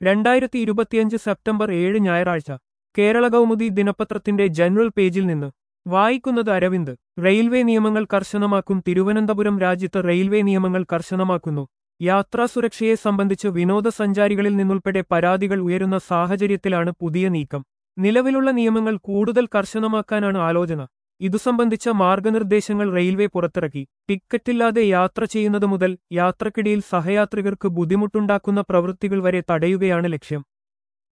രണ്ടായിരത്തി ഇരുപത്തിയഞ്ച് സെപ്റ്റംബർ ഏഴ് ഞായറാഴ്ച കേരള കൗമുദി ദിനപത്രത്തിന്റെ ജനറൽ പേജിൽ നിന്ന് വായിക്കുന്നത് അരവിന്ദ് റെയിൽവേ നിയമങ്ങൾ കർശനമാക്കും തിരുവനന്തപുരം രാജ്യത്ത് റെയിൽവേ നിയമങ്ങൾ കർശനമാക്കുന്നു യാത്രാ സുരക്ഷയെ സംബന്ധിച്ച് വിനോദസഞ്ചാരികളിൽ നിന്നുൾപ്പെടെ പരാതികൾ ഉയരുന്ന സാഹചര്യത്തിലാണ് പുതിയ നീക്കം നിലവിലുള്ള നിയമങ്ങൾ കൂടുതൽ കർശനമാക്കാനാണ് ആലോചന ഇതു സംബന്ധിച്ച മാർഗനിർദ്ദേശങ്ങൾ റെയിൽവേ പുറത്തിറക്കി ടിക്കറ്റില്ലാതെ യാത്ര ചെയ്യുന്നത് മുതൽ യാത്രക്കിടയിൽ സഹയാത്രികർക്ക് ബുദ്ധിമുട്ടുണ്ടാക്കുന്ന പ്രവൃത്തികൾ വരെ തടയുകയാണ് ലക്ഷ്യം